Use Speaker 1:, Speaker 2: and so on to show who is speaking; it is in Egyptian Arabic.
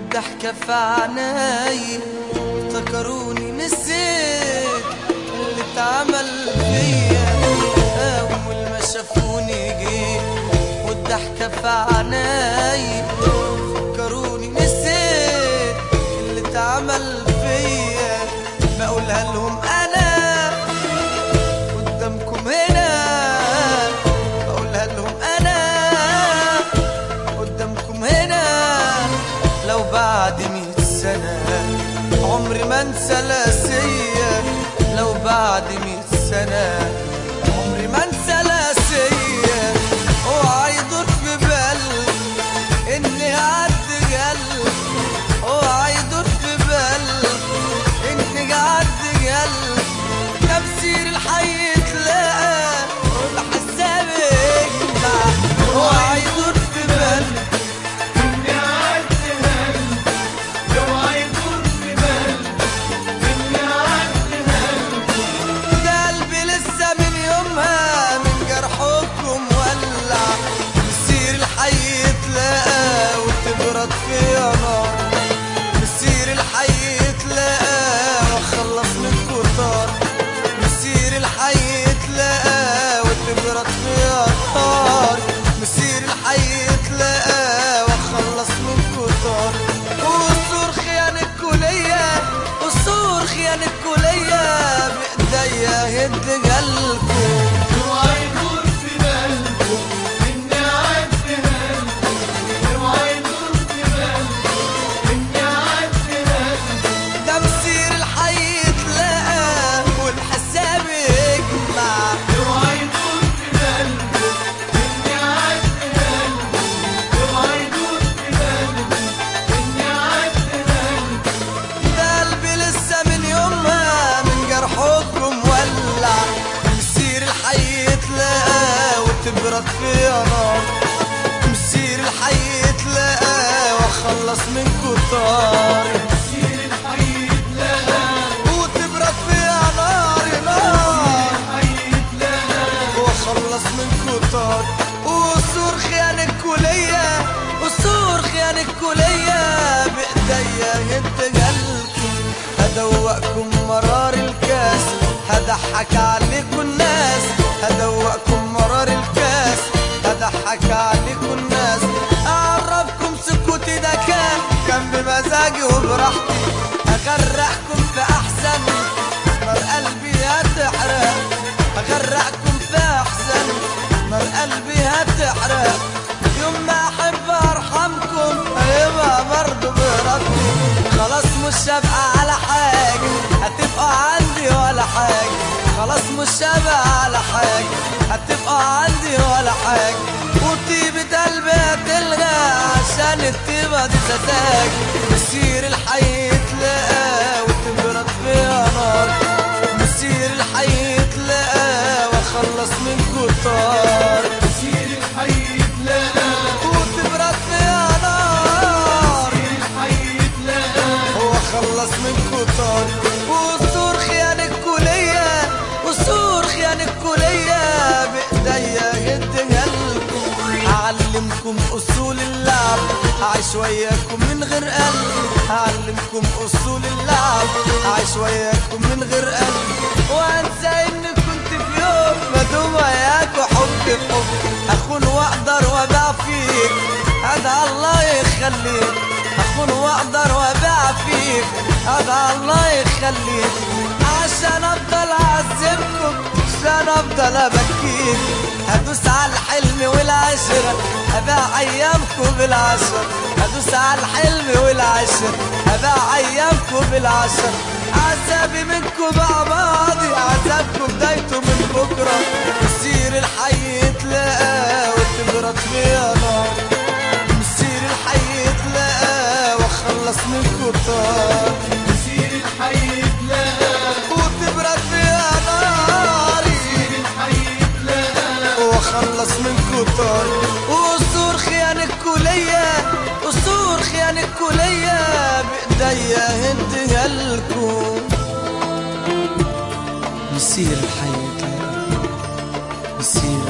Speaker 1: والضحكة في عيني افتكروني نسيت اللي اتعمل فيا أول ما شافوني جيت والضحكة في عيني فكروني نسيت اللي اتعمل فيا بقولها لهم أنا قدامكم هنا بقولها لهم أنا قدامكم هنا لو بعد مئة سنة عمري ما انسى لاسية لو بعد مئة سنة عمري ما انسى لاسية اوعى يدور في بالي اني قعدت قلب اوعى يدور في بالي اني قعدت قلب تفسير الحي تلاقى والحساب يجمع اوعى يدور في بالي
Speaker 2: إني قعدت هل لو هيدور في بال إني قعدت هل
Speaker 1: ده قلبي لسه من يومها من جرحكم ولع مسير الحي يتلاقى وتبرد فيا نار مسير الحي يتلاقى واخلص من كتار مسير الحي يتلاقى وتبرد فيا نار مسير الحي يتلاقى واخلص من كتار وصور خيانة كلية وصور خيانة كلية بإيديا هد قلبكم
Speaker 2: لو هيدور في بالكم إني قعدت هل لو هيدور في بالكم إني قعدت هل
Speaker 1: ده مسير الحي يتلاقى والحساب يجمع
Speaker 2: لو هيدور في بالكم إني قعدت هل لو هيدور في بالكم إني قعدت هل
Speaker 1: ده قلبي لسه من يومها من جرحكم ولع مسير الحي يتلاقى وتبرد فيا نار مسير الحي يتلاقى واخلص من كتار
Speaker 2: سير الحي يتلاقى
Speaker 1: وتبرد فيا نار نار
Speaker 2: الحي يتلاقى
Speaker 1: واخلص من كتار وصور خيانة كلية وصور خيانة كلية بإيديا هد قلبكم هدوقكم مرار الكاس هضحك عليكم الناس هدوقكم مرار الكاس هضحك عليكم الناس أعرفكم سكوتي ده كان كان بمزاجي وبراحتي أغرقكم في أحسن نار قلبي هتحرق أغرقكم في أحسن نار قلبي هتحرق يوم ما أحب أرحمكم هيبقى برضه بإرادتي خلاص مش هبقى على حاجة هتبقى عندي ولا حاجة خلاص مش هبقى على حاجة هتبقى عندي ولا حاجة وطيبة قلبي هتلغى عشان الطيبة دي سذاجة مسير الحي يتلاقى وتبرد فيها نار مسير الحي يتلاقى واخلص من كتار
Speaker 2: سير الحي يتلاقى
Speaker 1: وتبرد فيها نار
Speaker 2: سير الحي يتلاقى
Speaker 1: واخلص من كتار وصور خيانة كلية وصور خيانة كلية بإيديا هدها لكم أعلمكم أصول اللعب أعيش وياكم من غير قلب أعلمكم أصول اللعب أعيش وياكم من غير قلب وأنسى إن كنت في يوم بدوم وياكوا حب في حب أخون وأقدر وأبيع فيك أدعى الله يخليك أخون وأقدر وأبيع فيك أدعى الله يخليك عشان أفضل أعذبكم عشان أفضل أبكيك هدوس على الحلم والعشرة أبيع أيامكم بالعشرة هدوس على الحلم والعشرة أبيع أيامكم بالعشرة عذابي منكم بقى ماضي عذابكم بدايته من بكرة مسير الحي يتلاقى وتبرد فيها نار مسير الحي يتلاقى واخلص من كتار
Speaker 2: سير الحي يتلاقى
Speaker 1: وتبرد فيها ناري
Speaker 2: سير الحي يتلاقى
Speaker 1: واخلص من كتار وصور خيانة كلية وصور خيانة كلية بإيديا هدها لكم مسير الحي يتلاقى مسير